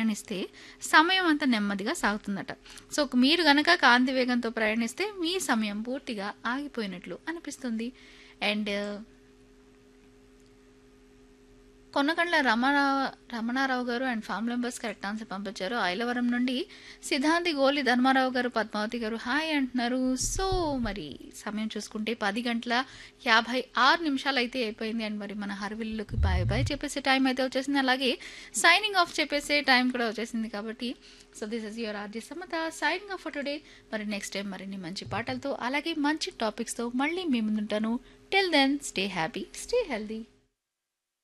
ప్రయాణిస్తే సమయం అంతా నెమ్మదిగా సాగుతుందట సో మీరు గనక కాంతి వేగంతో ప్రయాణిస్తే మీ సమయం పూర్తిగా ఆగిపోయినట్లు అనిపిస్తుంది అండ్ కొన్నకండ్ల రమణారావు రమణారావు గారు and family members correct answer పంపించారు ఐలవరం నుండి సిద్ధాంతి గోలి ధర్మారావు గారు పద్మావతి గారు హాయ్ అంటున్నారు సో మరి సమయం చూసుకుంటే పది గంటల యాభై ఆరు నిమిషాలు అయితే అయిపోయింది అండ్ మరి మన హర్విల్లుకి బాయ్ బాయ్ చెప్పేసే టైం అయితే వచ్చేసింది అలాగే సైనింగ్ ఆఫ్ చెప్పేసే టైం కూడా వచ్చేసింది కాబట్టి so this is your RJ Samatha signing off today మరి నెక్స్ట్ టైం మరిన్ని మంచి పాటలతో అలాగే మంచి టాపిక్స్తో మళ్ళీ మీ ముందుంటాను till then stay happy stay healthy